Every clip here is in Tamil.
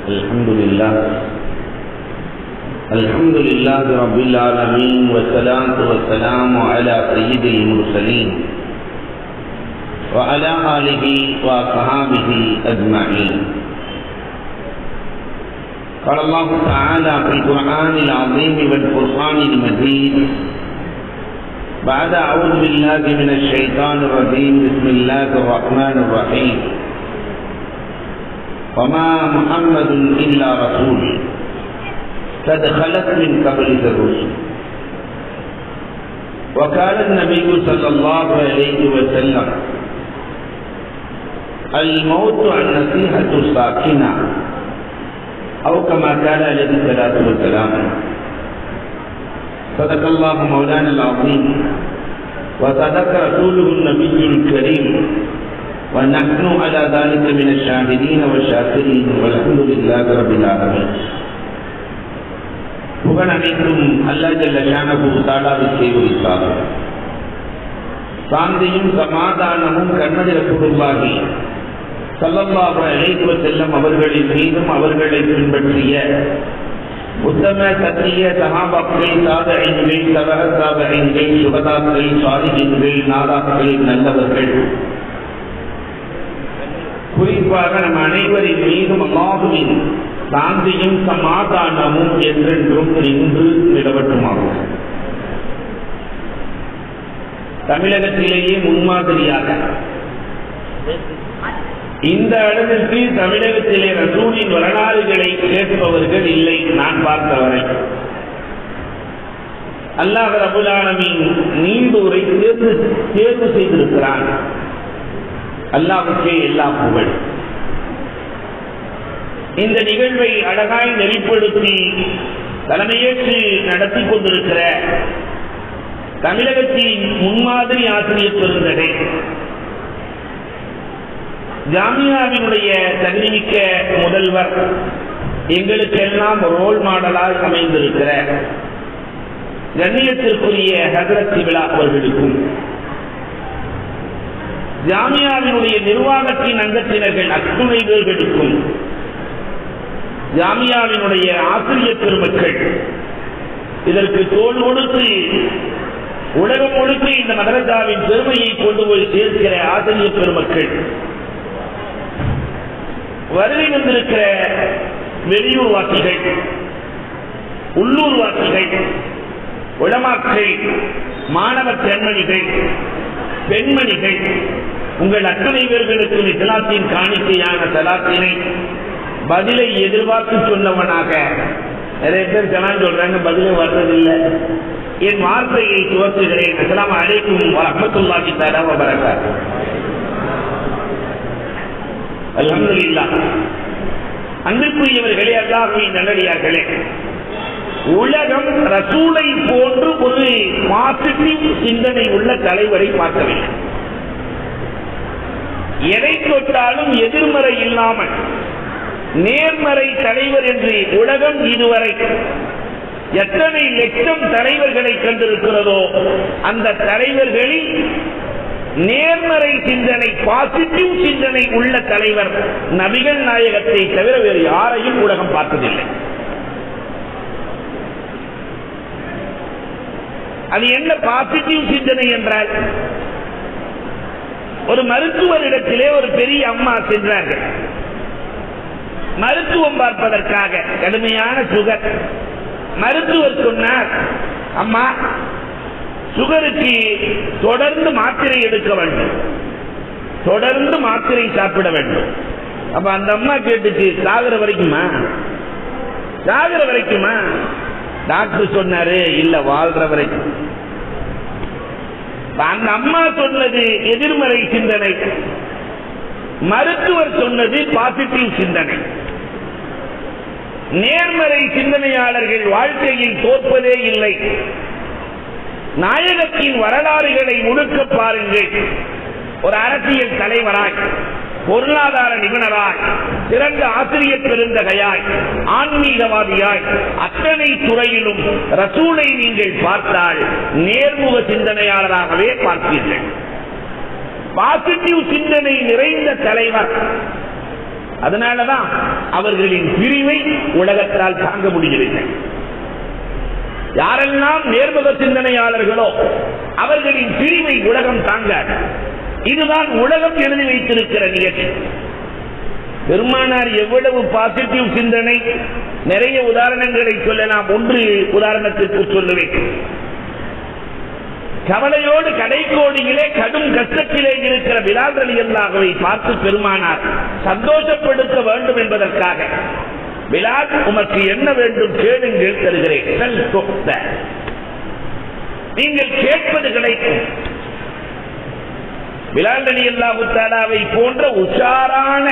الحمد لله الحمد لله رب العالمين والصلاة والسلام على سيد المرسلين وعلى آله وصحابه أجمعين قال الله تعالى في القرآن العظيم والفرقان المجيد بعد أعوذ بالله من الشيطان الرجيم بسم الله الرحمن الرحيم وما محمد إلا رسول قد خلت من قبله الرسل وقال النبي صلى الله عليه وسلم الموت النصيحة الساكنة أو كما قال عليه الصلاة والسلام صدق الله مولانا العظيم وصدق رسوله النبي الكريم ونحن على ذلك من الشاهدين والشاكرين والحمد لله رب العالمين புகழ் அனைத்தும் அல்லா ஜல்ல ஷானபு தாலாவுக்கே உரித்தார் சாந்தியும் சமாதானமும் கண்மதிர குடும்பாகி சல்லல்லாஹு அலைஹி செல்லம் அவர்களின் மீதும் அவர்களை பின்பற்றிய உத்தம சத்திய சகாபாக்கள் சாதகங்கள் சவக சாதகங்கள் சுகதாக்கள் சாதிகங்கள் நாதாக்கள் நல்லவர்கள் குறிப்பாக நம் அனைவரின் மீதும் அல்லாஹுவின் சாந்தியும் சமாதானமும் என்றென்றும் நின்று நிலவட்டுமாகும் தமிழகத்திலேயே முன்மாதிரியாக இந்த அளவிற்கு தமிழகத்திலே ரசூலின் வரலாறுகளை கேட்பவர்கள் இல்லை நான் பார்த்தவரை அல்லாஹ் ரபுலானமின் நீண்டூரை தேர்வு தேர்வு செய்திருக்கிறான் அல்லாவுக்கே எல்லா புகழ் இந்த நிகழ்வை அழகாய் நெறிப்படுத்தி தலைமையேற்று நடத்தி கொண்டிருக்கிற தமிழகத்தின் முன்மாதிரி ஆசிரியர் பெருந்தகை ஜாமியாவினுடைய தன்னிமிக்க முதல்வர் எங்களுக்கெல்லாம் ரோல் மாடலாக அமைந்திருக்கிற கண்ணியத்திற்குரிய ஹசரத் விழா அவர்களுக்கும் ஜாமியாவினுடைய நிர்வாகத்தின் அங்கத்தினர்கள் அத்துணை பேர்களுக்கும் ஜாமியாவினுடைய ஆசிரியர் பெருமக்கள் இதற்கு தோல் கொடுத்து உலகம் முழுக்க இந்த மதரசாவின் பெருமையை கொண்டு போய் சேர்க்கிற ஆசிரியர் பெருமக்கள் வருகை வந்திருக்கிற வெளியூர் வாசிகள் உள்ளூர் வாசிகள் உளமாக்கள் மாணவ பெண்மணிகள் பெண்மணிகள் உங்கள் அத்தனை பேர்களுக்கும் இஸ்லாத்தின் காணிக்கையான சலாத்தினை பதிலை எதிர்பார்த்து சொன்னவனாக நிறைய பேர் கலாம் சொல்றாங்க பதிலே வர்றதில்லை என் வார்த்தையை துவக்குகிறேன் அஸ்லாம் அழைக்கும் அஹமத்துல்லாஹி தலா வரகார் அல்ஹம்துலில்லா அன்பிற்குரியவர்களே அல்லாஹுவின் நல்லடியார்களே உலகம் ரசூலை போன்று ஒரு பாசிட்டிவ் சிந்தனை உள்ள தலைவரை பார்க்கவில்லை எதை தொட்டாலும் எதிர்மறை இல்லாமல் நேர்மறை தலைவர் என்று உலகம் இதுவரை எத்தனை லட்சம் தலைவர்களை கண்டிருக்கிறதோ அந்த தலைவர்களில் நேர்மறை சிந்தனை பாசிட்டிவ் சிந்தனை உள்ள தலைவர் நபிகள் நாயகத்தை தவிர வேறு யாரையும் உலகம் பார்த்ததில்லை அது என்ன பாசிட்டிவ் சிந்தனை என்றால் ஒரு மருத்துவரிடத்திலே ஒரு பெரிய அம்மா சென்றார்கள் மருத்துவம் பார்ப்பதற்காக கடுமையான சுகர் மருத்துவர் சொன்னார் அம்மா சுகருக்கு தொடர்ந்து மாத்திரை எடுக்க வேண்டும் தொடர்ந்து மாத்திரை சாப்பிட வேண்டும் அப்ப அந்த அம்மா கேட்டுச்சு சாகிற வரைக்குமா சாகிற வரைக்குமா டாக்டர் சொன்னாரு இல்ல வாழ்ற வரைக்கும் அந்த அம்மா சொன்னது எதிர்மறை சிந்தனை மருத்துவர் சொன்னது பாசிட்டிவ் சிந்தனை நேர்மறை சிந்தனையாளர்கள் வாழ்க்கையில் தோற்பதே இல்லை நாயகத்தின் வரலாறுகளை முழுக்க பாருங்கள் ஒரு அரசியல் தலைவராய் பொருளாதார நிபுணராய் சிறந்த ஆசிரியர் பெருந்தகையாய் ஆன்மீகவாதியாய் அத்தனை துறையிலும் ரசூலை நீங்கள் பார்த்தால் நேர்முக சிந்தனையாளராகவே பார்ப்பீர்கள் பாசிட்டிவ் சிந்தனை நிறைந்த தலைவர் அதனாலதான் அவர்களின் பிரிவை உலகத்தால் தாங்க முடியவில்லை யாரெல்லாம் நேர்முக சிந்தனையாளர்களோ அவர்களின் பிரிவை உலகம் தாங்காது இதுதான் உலகம் எழுதி வைத்திருக்கிற நிகழ்ச்சி பெருமானார் எவ்வளவு பாசிட்டிவ் சிந்தனை நிறைய உதாரணங்களை சொல்லலாம் ஒன்று உதாரணத்திற்கு சொல்லுவேன் கவலையோடு கடைக்கோடியிலே கடும் கஷ்டத்திலே இருக்கிற பிலால் அலி அல்லாஹுவை பார்த்து பெருமானார் சந்தோஷப்படுத்த வேண்டும் என்பதற்காக பிலால் உமக்கு என்ன வேண்டும் கேளுங்கள் தருகிறேன் செல் தொத்த. நீங்கள் கேட்பது கிடைக்கும் பிலால் அலி அல்லாஹு தாலாவை போன்ற உஷாரான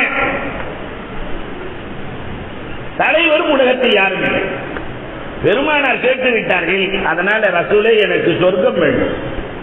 தலைவரும் உலகத்தில் யாரும் இல்லை பெருமானார் கேட்டு விட்டார்கள் அதனால ரசூலே எனக்கு சொர்க்கம் வேண்டும்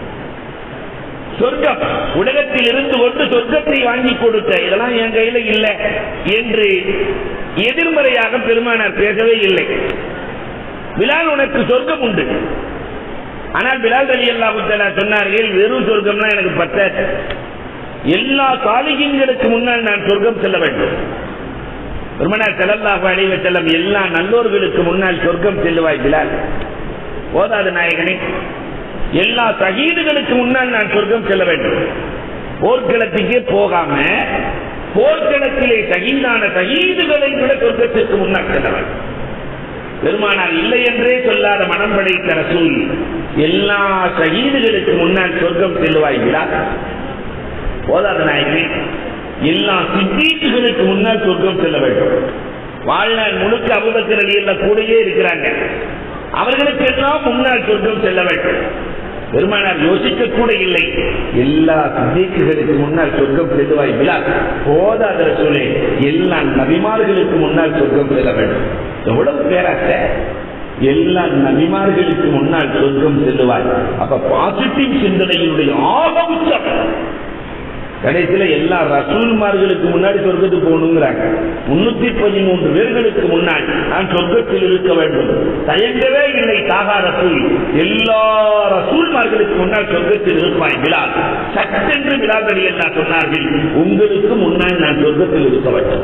சொர்க்கம் உலகத்தில் இருந்து கொண்டு சொர்க்கத்தை வாங்கி கொடுத்த இதெல்லாம் என் கையில இல்லை என்று எதிர்மறையாக பெருமானார் பேசவே இல்லை பிலால் உனக்கு சொர்க்கம் உண்டு ஆனால் பிலால் அலி அல்லா சொன்னார்கள் வெறும் சொர்க்கம்னா எனக்கு பத்தாது எல்லா சாலிகங்களுக்கு முன்னால் நான் சொர்க்கம் செல்ல வேண்டும் பெருமனார் செல்லல்லாஹு அலைவ செல்லம் எல்லா நல்லோர்களுக்கு முன்னால் சொர்க்கம் செல்லுவாய் பிலால் போதாது நாயகனே எல்லா சகீதுகளுக்கு முன்னால் நான் சொர்க்கம் செல்ல வேண்டும் போர்க்களத்துக்கே போகாம போர்க்களத்திலே சகீதான சகீதுகளை விட சொர்க்கத்திற்கு முன்னால் செல்ல வேண்டும் பெருமானார் இல்லை என்றே சொல்லாத மனம் படைத்த ரசூல் எல்லா சகீதுகளுக்கு முன்னால் சொர்க்கம் செல்லுவாய் பிலால் போதாது நாயகனே எல்லா சித்தீக்குகளுக்கு முன்னால் சொர்க்கம் செல்ல வேண்டும் வாழ்நாள் முழுக்க அபுபக்கர் அலி எல்லாம் கூடயே இருக்கிறாங்க அவர்களுக்கு எல்லாம் முன்னால் சொர்க்கம் செல்ல வேண்டும் பெருமானார் யோசிக்க கூட இல்லை எல்லா சித்தீக்குகளுக்கு முன்னால் சொர்க்கம் செல்லுவாய் பிலால் போதாத சூழலை எல்லா நபிமார்களுக்கு முன்னால் சொர்க்கம் செல்ல வேண்டும் எவ்வளவு பேராசை எல்லா நபிமார்களுக்கு முன்னால் சொர்க்கம் செல்லுவாய் அப்ப பாசிட்டிவ் சிந்தனையினுடைய ஆக உச்சம் கடைசியில எல்லா ரசூல்மார்களுக்கு முன்னாடி சொர்க்கத்துக்கு போகணுங்கிறாங்க முன்னூத்தி பதிமூன்று பேர்களுக்கு முன்னாடி நான் சொர்க்கத்தில் இருக்க வேண்டும் தயங்கவே இல்லை தாகா ரசூல் எல்லா ரசூல்மார்களுக்கு முன்னால் சொர்க்கத்தில் இருப்பாய் பிலால் சட்டென்று பிலால் அலி எல்லாம் சொன்னார்கள் உங்களுக்கு முன்னால் நான் சொர்க்கத்தில் இருக்க வேண்டும்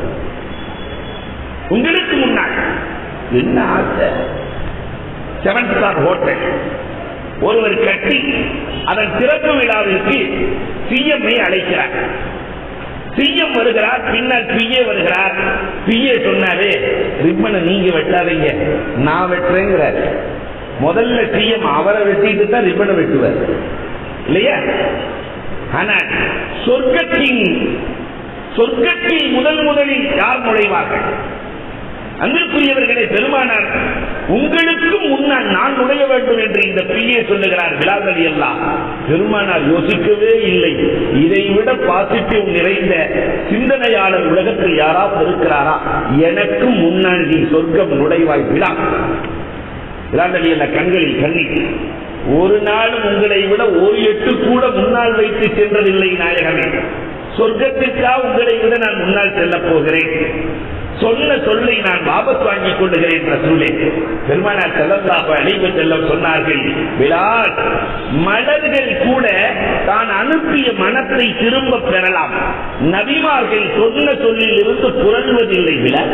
உங்களுக்கு முன்னால் என்ன ஆசை செவன் ஸ்டார் ஹோட்டல் ஒருவர் கட்டி அதன் திறப்பு விழாவிற்கு சிஎம்ஐ அழைக்கிறார் சிஎம் வருகிறார் பின்னர் பிஏ வருகிறார் பிஏ சொன்னாரு ரிப்பனை நீங்க வெட்டாதீங்க நான் வெட்டுறேங்கிறார் முதல்ல சிஎம் அவரை வெட்டிட்டு தான் ரிப்பனை வெட்டுவார் இல்லையா ஆனா சொர்க்கத்தின் சொர்க்கத்தில் முதல் முதலில் யார் நுழைவார்கள் அன்பிற்குரியவர்களே பெருமானார் உங்களுக்கும் முன்னால் நான் நுழைய வேண்டும் என்று இந்த பிஏ சொல்லுகிறார் விழாக்கள் எல்லாம் பெருமானார் யோசிக்கவே இல்லை இதை விட பாசிட்டிவ் நிறைந்த சிந்தனையாளர் உலகத்தில் யாராவது இருக்கிறாரா எனக்கு முன்னால் நீ சொர்க்கம் நுழைவாய் விழா விழாக்கள் எல்லாம் கண்களில் கண்ணீர் ஒரு நாளும் உங்களை விட ஒரு எட்டு கூட முன்னால் வைத்து சென்றதில்லை நாயகமே சொர்க்கத்திற்கா உங்களை விட நான் முன்னால் செல்லப் போகிறேன் சொன்ன சொல்லை நான் வாபஸ் வாங்கிக் கொள்ளுகிறேன் ரசூலே பெருமானார் செல்லல்லாக அழைப்பு செல்ல சொன்னார்கள் விராட் மலர்கள் கூட தான் அனுப்பிய மனத்தை திரும்ப பெறலாம் நபிமார்கள் சொன்ன சொல்லில் இருந்து புரள்வதில்லை விழா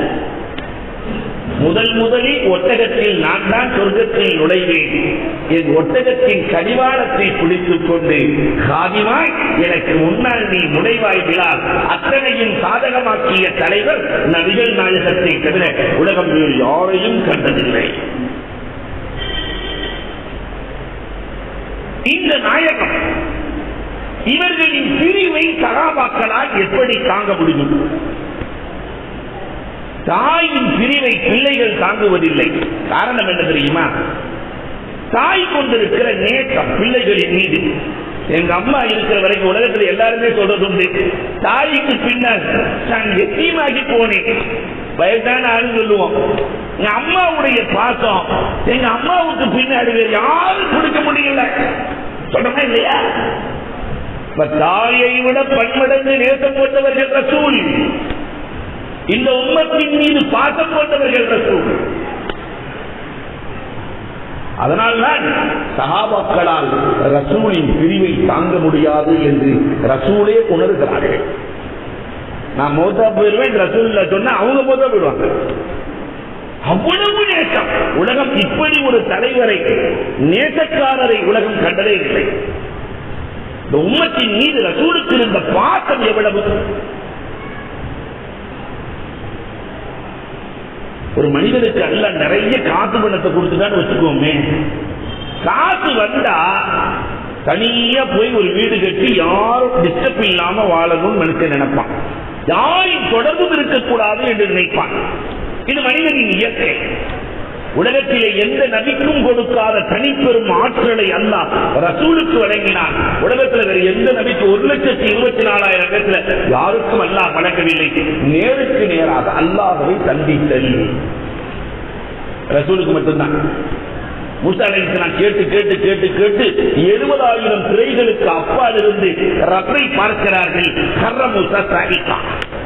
முதல் முதலில் ஒட்டகத்தில் நான் தான் சொர்க்கத்தில் நுழைவேன் என் ஒட்டகத்தின் கடிவாளத்தை பிடித்துக் கொண்டு காதிமாய் எனக்கு முன்னால் நீ நுழைவாய் விழால் அத்தனையும் சாதகமாக்கிய தலைவர் நபிகள் நாயகத்தை தவிர உலகம் வேறு யாரையும் கண்டதில்லை இந்த நாயகம் இவர்களின் பிரிவை சகாபாக்களால் எப்படி தாங்க முடியும் தாயின் பிரிவை பிள்ளைகள் தாங்குவதில்லை காரணம் என்ன தெரியுமா தாய் கொண்டிருக்கிற நேற்றம் பிள்ளைகளின் மீது எங்க அம்மா இருக்கிற வரைக்கும் உலகத்தில் எல்லாருமே சொல்றது உண்டு தாய்க்கு பின்னால் நான் எத்தியமாகி போனேன் வயதான ஆளு சொல்லுவோம் எங்க அம்மாவுடைய பாசம் எங்க அம்மாவுக்கு பின்னாடி வேறு யாரும் கொடுக்க முடியல சொல்றமா இல்லையா தாயை விட பன்மடங்கு நேசம் கொண்டவர்கள் ரசூல் இந்த உம்மத்தின் மீது பாசம் கொண்டவர்கள் ரசூல் அதனால்தான் சகாபாக்களால் ரசூலின் பிரிவை தாங்க முடியாது என்று ரசூலே உணர்கிறார்கள் நான் மௌத்தா போயிருவேன் ரசூல்ல சொன்னா அவங்க மௌத்தா போயிடுவாங்க அவ்வளவு நேசம் உலகம் இப்படி ஒரு தலைவரை நேசக்காரரை உலகம் கண்டதே இல்லை இந்த உம்மத்தின் மீது ரசூலுக்கு இருந்த பாசம் எவ்வளவு ஒரு மனிதனுக்கு அல்ல நிறைய காசு பணத்தை கொடுத்துட்டான்னு வச்சுக்கோமே காசு வந்தா தனியா போய் ஒரு வீடு கட்டி யாரும் டிஸ்டர்ப் இல்லாம வாழணும்னு மனுஷன் நினைப்பான் யாரின் தொடர்பும் இருக்கக்கூடாது என்று நினைப்பான் இது மனிதனின் இயற்கை உலகத்திலே எந்த நபிக்கும் கொடுக்காத தனிப்பெரும் ஆற்றலை அல்லாஹ் ரசூலுக்கு வழங்கினான் உலகத்தில் வேறு எந்த நபிக்கு ஒரு லட்சத்தி இருபத்தி நாலாயிரம் பேர்ல யாருக்கும் அல்லாஹ் வழங்கவில்லை நேருக்கு நேராக அல்லாஹவை சந்தித்தல் ரசூலுக்கு மட்டும்தான் மூசா நான் கேட்டு கேட்டு கேட்டு கேட்டு எழுபதாயிரம் திரைகளுக்கு அப்பால் இருந்து ரப்பை பார்க்கிறார்கள் கர்ர மூசா சாகிக்கா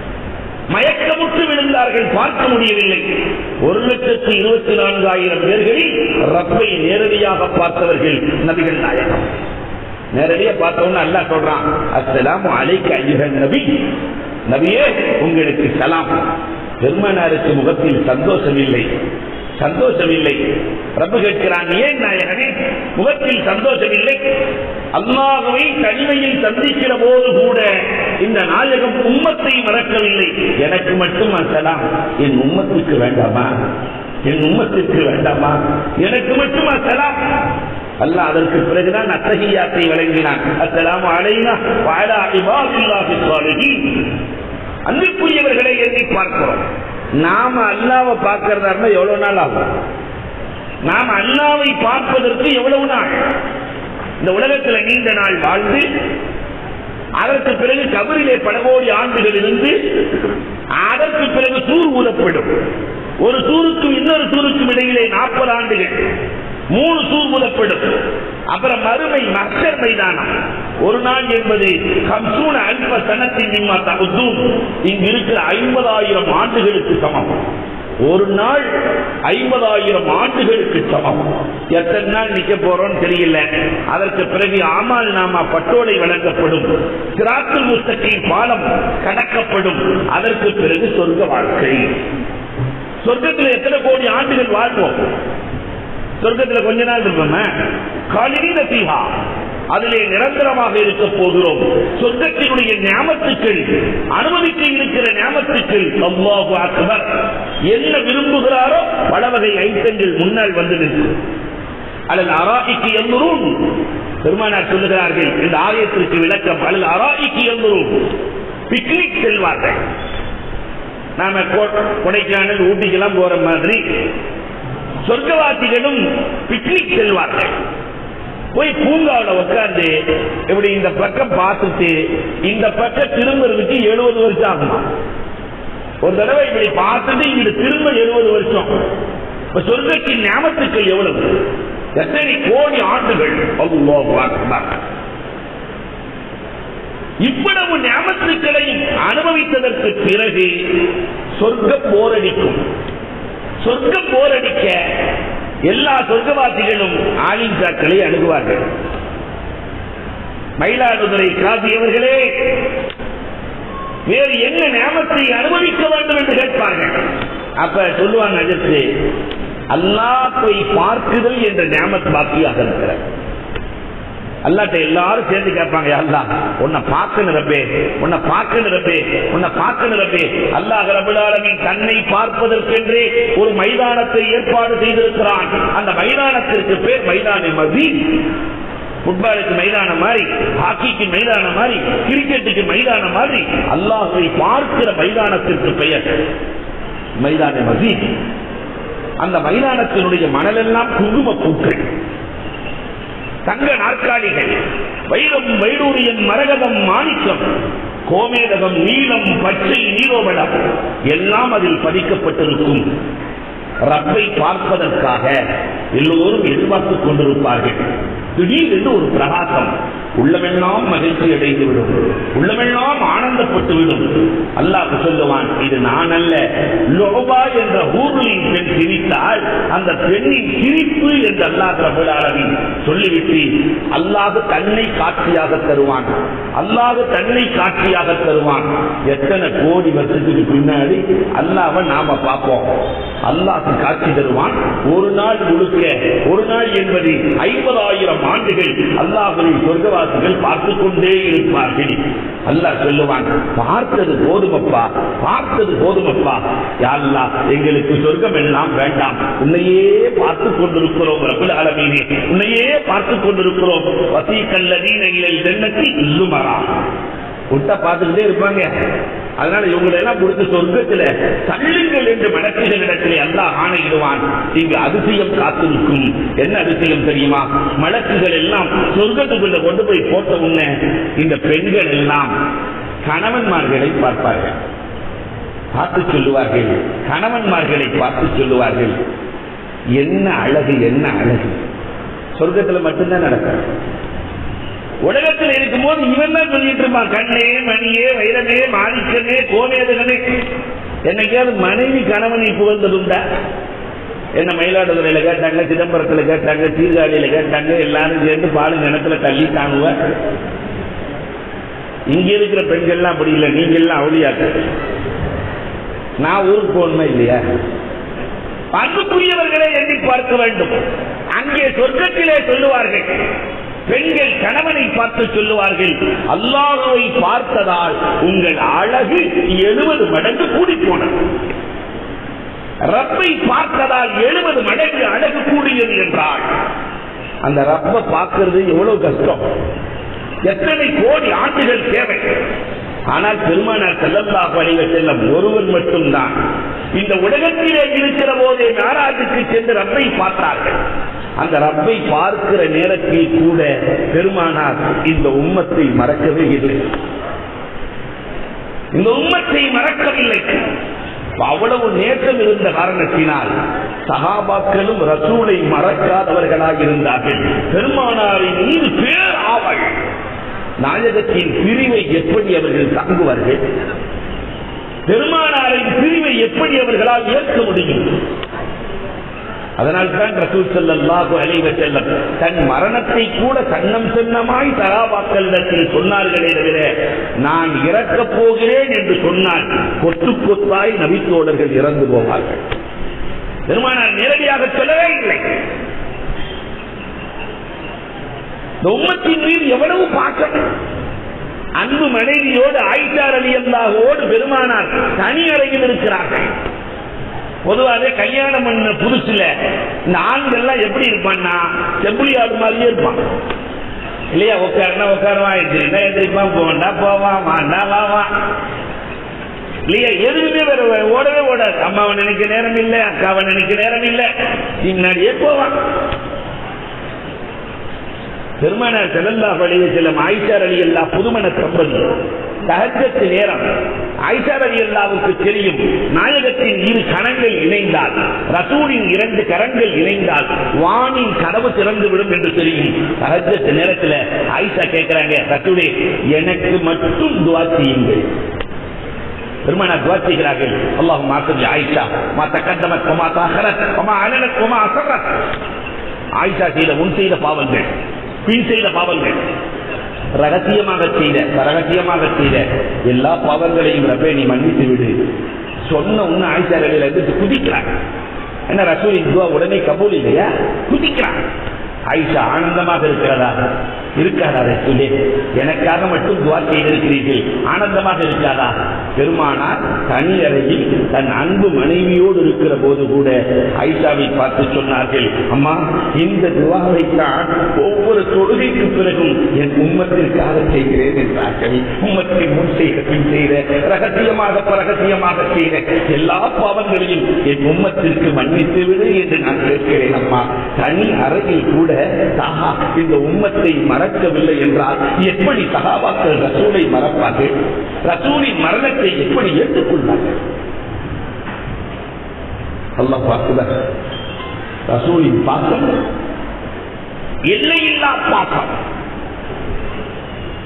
மயக்கமுற்று விழுந்தார்கள் பார்க்க முடியவில்லை ஒரு லட்சத்தி இருபத்தி நான்காயிரம் பேர்களில் ரப்பை நேரடியாக பார்த்தவர்கள் நபிகள் நாயகம் நேரடியா பார்த்தவொன்னு அல்லா சொல்றான் அஸ்லாம் அலைக்கு ஐயகன் நபி நபியே உங்களுக்கு சலாம் பெருமனாருக்கு முகத்தில் சந்தோஷம் இல்லை சந்தோஷம் இல்லை ரப்பு கேட்கிறான் ஏன் நாயகனே முகத்தில் சந்தோஷம் இல்லை அல்லாஹுவை தனிமையில் சந்திக்கிற போது கூட இந்த நாயகம் உம்மத்தை மறக்கவில்லை எனக்கு மட்டும் அசலாம் என் உம்மத்துக்கு வேண்டாமா என் உம்மத்திற்கு வேண்டாமா எனக்கு மட்டும் அசலாம் அல்ல அதற்கு பிறகுதான் அத்தகையாத்தை வழங்கினான் அசலாம் அலைனா வாழா இபாதுல்லாஹி சாலிஹீன் அன்பிற்குரியவர்களை எண்ணி பார்க்கிறோம் நாம அல்லாவை பார்க்கிறதா இருந்தா எவ்வளவு நாள் ஆகும் நாம் அல்லாவை பார்ப்பதற்கு எவ்வளவு நாள் இந்த உலகத்தில் நீண்ட நாள் வாழ்ந்து அதற்கு பிறகு கபரிலே பல கோடி ஆண்டுகள் இருந்து அதற்கு பிறகு சூர் ஊதப்படும் ஒரு சூருக்கும் இன்னொரு சூருக்கும் இடையிலே நாற்பது ஆண்டுகள் மூணு சூர் ஊதப்படும் அப்புறம் மறுமை மக்கர் மைதானம் ஒரு நாள் என்பது கம்சூன அல்ப சனத்தின் இங்கு இருக்கிற ஐம்பதாயிரம் ஆண்டுகளுக்கு சமம் ஒரு நாள் ஐம்பதாயிரம் ஆண்டுகளுக்கு சமம் எத்தனை நாள் நிக்க போறோம் தெரியல அதற்கு பிறகு ஆமால் நாமா பட்டோலை வழங்கப்படும் சிராத்து முஸ்தகை பாலம் கடக்கப்படும் அதற்கு பிறகு சொர்க்க வாழ்க்கை சொர்க்கத்தில் எத்தனை கோடி ஆண்டுகள் வாழ்வோம் சொர்க்கத்தில் கொஞ்ச நாள் இருப்போம் காலினீன தீஹா அதிலே நிரந்தரமாக இருக்க போகிறோம் சொர்க்கத்தினுடைய ஞாபகத்துக்கள் அனுமதிக்க இருக்கிற ஞாபகத்துக்கள் அல்லாஹு அக்பர் என்ன விரும்புகிறாரோ பல வகை ஐட்டங்கள் முன்னால் வந்து நிற்கும் அல்லது அராய்க்கு எல்லோரும் பெருமானார் சொல்லுகிறார்கள் இந்த ஆலயத்திற்கு விளக்கம் அல்லது அராய்க்கு எல்லோரும் பிக்னிக் செல்வார்கள் நாம கொடைக்கானல் ஊட்டிக்கெல்லாம் போற மாதிரி சொர்க்கவாசிகளும் பிக்னிக் செல்வார்கள் போய் பூங்காவில் உட்கார்ந்து இப்படி இந்த பக்கம் பார்த்துட்டு இந்த பக்கம் திரும்புறதுக்கு எழுபது வருஷம் ஆகுமா ஒரு தடவை இப்படி பார்த்துட்டு இங்க திரும்ப எழுபது வருஷம் இப்ப சொர்க்கத்தின் ஞாபகத்துக்கள் எவ்வளவு எத்தனை கோடி ஆண்டுகள் இவ்வளவு ஞாபகத்துக்களை அனுபவித்ததற்கு பிறகு சொர்க்கம் போரடிக்கும் சொர்க்கம் போரடிக்க எல்லா சொர்க்கவாசிகளும் ஆலிம்சாக்களை அணுகுவார்கள் மயிலாடுதுறை காசியவர்களே வேறு என்ன நியமத்தை அனுபவிக்க வேண்டும் என்று கேட்பார்கள் அப்ப சொல்லுவாங்க அதற்கு அல்லாத்தை பார்க்குதல் என்ற நியமத் பாக்கியாக இருக்கிறார் அல்லாட்ட எல்லாரும் சேர்ந்து கேட்பாங்க அல்லா உன்னை பார்க்க நிரப்பே உன்னை பார்க்க நிரப்பே உன்னை பார்க்க நிரப்பே அல்லாஹ் ரபுலாலமி தன்னை பார்ப்பதற்கென்றே ஒரு மைதானத்தை ஏற்பாடு செய்திருக்கிறான் அந்த மைதானத்திற்கு பேர் மைதான மதி புட்பாலுக்கு மைதானம் மாதிரி ஹாக்கிக்கு மைதானம் மாதிரி கிரிக்கெட்டுக்கு மைதானம் மாதிரி அல்லாஹை பார்க்கிற மைதானத்திற்கு பெயர் மைதான மசீத் அந்த மைதானத்தினுடைய மணலெல்லாம் குங்கும பூக்கள் தங்க நாற்காலிகள் வைரம் வைடூரியம் மரகதம் மாணிக்கம் கோமேதகம் நீளம் பச்சை நீரோபடம் எல்லாம் அதில் பதிக்கப்பட்டிருக்கும் ரப்பை பார்ப்பதற்காக எல்லோரும் எதிர்பார்த்துக் கொண்டிருப்பார்கள் திடீரென்று ஒரு பிரகாசம் உள்ளமெல்லாம் மகிழ்ச்சி அடைந்து விடும் உள்ளமெல்லாம் ஆனந்தப்பட்டு விடும் அல்லாஹ் சொல்லுவான் இது நான் அல்ல லோபா என்ற ஊர்லின் பெண் சிரித்தால் அந்த பெண்ணின் சிரிப்பு என்று அல்லாஹ் பிரபுலாளவி சொல்லிவிட்டு அல்லாஹ் தன்னை காட்சியாக தருவான் அல்லாஹ் தன்னை காட்சியாக தருவான் எத்தனை கோடி வருஷத்துக்கு பின்னாடி அல்லாஹ் நாம பார்ப்போம் அல்லாஹ் காட்சி தருவான் ஒரு நாள் முழுக்க ஒரு நாள் என்பது ஐம்பதாயிரம் ஆண்டுகள் அல்லாஹுவை சொர்க்கவாசிகள் பார்த்துக் கொண்டே இருப்பார்கள் அல்லாஹ் சொல்லுவான் பார்த்தது போதுமப்பா பார்த்தது போதுமப்பா யாழ்லா எங்களுக்கு சொர்க்கம் எல்லாம் வேண்டாம் உன்னையே பார்த்துக் கொண்டிருக்கிறோம் ரகுல் அலமீனே உன்னையே பார்த்துக் கொண்டிருக்கிறோம் வசீக்கல்லதீன இலையில் ஜன்னத்தி இல்லுமரா விட்டா பார்த்துக்கிட்டே இருப்பாங்க அதனால இவங்களை எல்லாம் கொடுத்து சொர்க்கத்துல தள்ளுங்கள் என்று மடக்குகள் இடத்திலே அல்லாஹ் ஆணையிடுவான் இங்கு அதிசயம் காத்திருக்கும் என்ன அதிசயம் தெரியுமா மலக்குகள் எல்லாம் சொர்க்கத்துக்குள்ள கொண்டு போய் போட்ட உடனே இந்த பெண்கள் எல்லாம் கணவன்மார்களை பார்ப்பார்கள் பார்த்து சொல்லுவார்கள் கணவன்மார்களை பார்த்து சொல்லுவார்கள் என்ன அழகு என்ன அழகு சொர்க்கத்துல மட்டும்தான் நடக்கும் உலகத்தில் இருக்கும் போது இவன் தான் சொல்லிட்டு இருப்பான் கண்ணே மணியே வைரமே மாணிக்கமே கோவேதகமே என்னைக்காவது மனைவி கணவனை புகழ்ந்ததுண்டா என்ன மயிலாடுதுறையில கேட்டாங்க சிதம்பரத்துல கேட்டாங்க சீர்காழியில கேட்டாங்க எல்லாரும் சேர்ந்து பாலும் கிணத்துல தள்ளி தாங்குவ இங்க இருக்கிற பெண்கள்லாம் அப்படி இல்லை நீங்க எல்லாம் அவளியாக்க நான் ஊருக்கு போகணுமா இல்லையா அன்புக்குரியவர்களை எண்ணி பார்க்க வேண்டும் அங்கே சொர்க்கத்திலே சொல்லுவார்கள் பெண்கள் கணவனை பார்த்து சொல்லுவார்கள் அல்லாஹுவை பார்த்ததால் உங்கள் அழகு எழுபது மடங்கு கூடி போனது ரப்பை பார்த்ததால் எழுபது மடங்கு அழகு கூடியது என்றால் அந்த ரப்ப பார்க்கிறது எவ்வளவு கஷ்டம் எத்தனை கோடி ஆண்டுகள் தேவை ஆனால் பெருமானார் செல்லல்லா பணிக செல்லம் ஒருவர் மட்டும்தான் இந்த உலகத்திலே இருக்கிற போதே நாராஜுக்கு சென்று ரப்பை பார்த்தார்கள் அந்த ரப்பை பார்க்கிற நேரத்தில் கூட பெருமானார் இந்த உம்மத்தை மறக்கவே இல்லை இந்த உம்மத்தை மறக்கவில்லை அவ்வளவு நேற்றம் இருந்த காரணத்தினால் சகாபாக்களும் ரசூலை மறக்காதவர்களாக இருந்தார்கள் பெருமானாரின் மீது பேர் ஆவல் நாயகத்தின் பிரிவை எப்படி அவர்கள் தாங்குவார்கள் பெருமானாரின் பிரிவை எப்படி அவர்களால் ஏற்க முடியும் அதனால் தான் ரசூல் செல்லாஹு அலைவ செல்லம் தன் மரணத்தை கூட சன்னம் சின்னமாய் சகாபாக்களிடத்தில் சொன்னார்களே தவிர நான் இறக்கப் போகிறேன் என்று சொன்னால் கொத்து கொத்தாய் நபித்தோடர்கள் இறந்து போவார்கள் பெருமானார் நேரடியாக சொல்லவே இல்லை இந்த உம்மத்தின் மீது எவ்வளவு பாக்கம் அன்பு மனைவியோடு ஆயிஷார் அலி அல்லாஹோடு பெருமானார் தனி அறையில் இருக்கிறார்கள் பொதுவாகவே கல்யாணம் பண்ண புதுசுல இந்த ஆண்கள் எல்லாம் எப்படி இருப்பான்னா செம்புலி ஆடு மாதிரியே இருப்பான் இல்லையா உட்காருனா உட்காருவான் எந்திரினா எந்திரிப்பான் போவண்டா போவான் வாண்டா வாவான் இல்லையா எதுவுமே வேற ஓடவே ஓடாது அம்மாவை நினைக்க நேரம் இல்லை அக்காவை நினைக்க நேரம் இல்லை முன்னாடியே போவான் பெருமானார் செல்லல்லா பழைய செல்லம் ஆயிஷார் அலி அல்லா புதுமண தம்பதி தகஜத்து நேரம் ஆயிஷார் அலி அல்லாவுக்கு தெரியும் நாயகத்தின் இரு கரங்கள் இணைந்தால் ரசூலின் இரண்டு கரங்கள் இணைந்தால் வானின் கதவு திறந்து விடும் என்று தெரியும் தகஜத்து நேரத்தில் ஆயிஷா கேட்கிறாங்க ரசூலே எனக்கு மட்டும் துவா செய்யுங்கள் பெருமானார் துவா செய்கிறார்கள் அல்லாஹ் மாசம் ஆயிஷா மா தக்கந்தமத் ஒமா தாகரத் ஒமா அனலத் ஒமா அசரத் ஆயிஷா செய்த முன் செய்த பாவங்கள் பின் செய்த பாவங்கள் ரகசியமாக செய்த ரகசியமாக செய்த எல்லா பாவங்களையும் ரப்பே நீ மன்னித்து விடு சொன்ன உன்ன ஆயிஷாரில் இருந்து குதிக்கிறாங்க என்ன ரசூலின் துவா உடனே கபூல் இல்லையா குதிக்கிறாங்க ஆயிஷா ஆனந்தமாக இருக்கிறதா இருக்காதா ரசூலே எனக்காக மட்டும் துவா செய்திருக்கிறீர்கள் ஆனந்தமாக இருக்காதா பெருமானார் தனி அறையில் தன் அன்பு மனைவியோடு இருக்கிற போது கூட ஐஷாவை பார்த்து சொன்னார்கள் அம்மா இந்த துவாவை தான் ஒவ்வொரு தொழுகைக்கு பிறகும் என் உம்மத்திற்காக செய்கிறேன் என்றார்கள் உம்மத்தை முன் செய்த பின் செய்த ரகசியமாக ரகசியமாக செய்த எல்லா பாவங்களையும் என் உம்மத்திற்கு மன்னித்து விடு என்று நான் கேட்கிறேன் அம்மா தனி அறையில் கூட சஹா இந்த உம்மத்தை மறக்கவில்லை என்றால் எப்படி சகாபாக்கள் ரசூலை மறப்பார்கள் ரசூலின் மரணத்தை எப்படி ஏற்றுக்கொள்வார்கள் அல்லாஹ் பார்க்கிறார் ரசூலின் பாசம் எல்லையில்லா பாசம்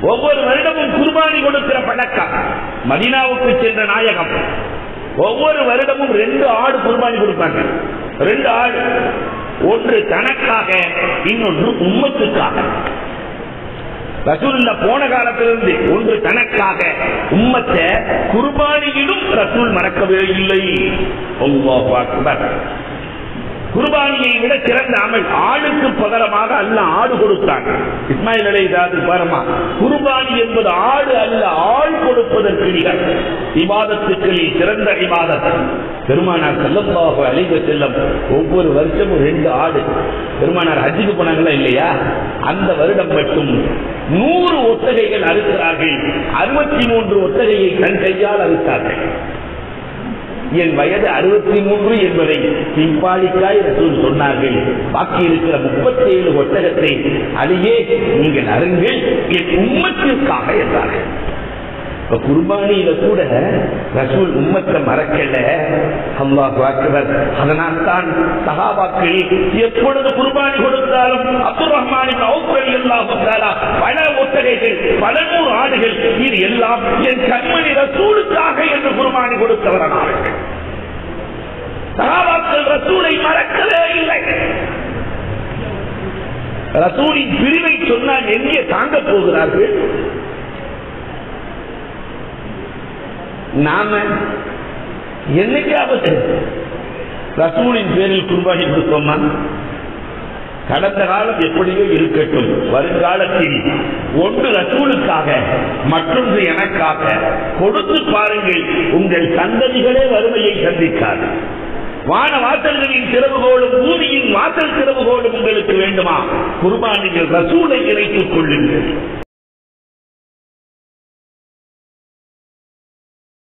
ஒவ்வொரு வருடமும் குர்பானி கொடுக்கிற பழக்கம் மதினாவுக்கு சென்ற நாயகம் ஒவ்வொரு வருடமும் ரெண்டு ஆடு குர்பானி கொடுப்பாங்க ரெண்டு ஆடு ஒன்று தனக்காக இன்னொன்று உம்மத்துக்காக ரசூல் போன காலத்திலிருந்து ஒன்று தனக்காக உம்மத்தை குர்பானியிலும் ரசூல் மறக்கவே இல்லை அல்லாஹ் அக்பர் குர்பானியை விட சிறந்த அமல் ஆளுக்கு பகரமாக அல்ல ஆடு கொடுத்தாங்க இஸ்மாயில் அலை பாருமா குர்பானி என்பது ஆடு அல்ல ஆள் கொடுப்பதற்கு நிகர் இவாதத்துக்களில் சிறந்த இவாதத் பெருமானார் செல்லப்பாக அழைக்க செல்லம் ஒவ்வொரு வருஷமும் ரெண்டு ஆடு பெருமானார் ஹஜ்ஜுக்கு போனாங்களா இல்லையா அந்த வருடம் மட்டும் நூறு ஒட்டகைகள் அறுக்கிறார்கள் அறுபத்தி மூன்று ஒட்டகையை தன் கையால் அறுத்தார்கள் என் வயது அறுபத்தி மூன்று என்பதை சிம்பாலிக்காய் ரசூல் சொன்னார்கள் பாக்கி இருக்கிற முப்பத்தி ஏழு ஒட்டகத்தை அதையே நீங்கள் அருங்கள் என் உம்மத்திற்காக என்றார்கள் இப்ப குர்பானியில கூட ரசூல் உம்மத்தை மறக்கல அல்லாஹ் அக்பர் அதனால் தான் சகாபாக்கள் எப்பொழுது குர்பானி கொடுத்தாலும் அப்துல் ரஹ்மானின் அவுக்கல் எல்லாம் பல ஒட்டகைகள் பல நூறு ஆடுகள் இது எல்லாம் என் கண்மணி ரசூலுக்காக என்று குர்பானி கொடுத்தவர்கள் சகாபாக்கள் ரசூலை மறக்கவே இல்லை ரசூலின் பிரிவை சொன்னால் எங்கே தாங்க போகிறார்கள் நாம என்னைக்காவது ரசூலின் பேரில் குர்பானி கொடுத்தோமா கடந்த காலம் எப்படியோ இருக்கட்டும் வருங்காலத்தில் ஒன்று ரசூலுக்காக மற்றொன்று எனக்காக கொடுத்து பாருங்கள் உங்கள் சந்ததிகளே வறுமையை சந்திக்காது வான வாசல்களின் திறவுகோளும் பூமியின் வாசல் திறவுகோளும் உங்களுக்கு வேண்டுமா குர்பானிகள் ரசூலை இணைத்துக் கொள்ளுங்கள்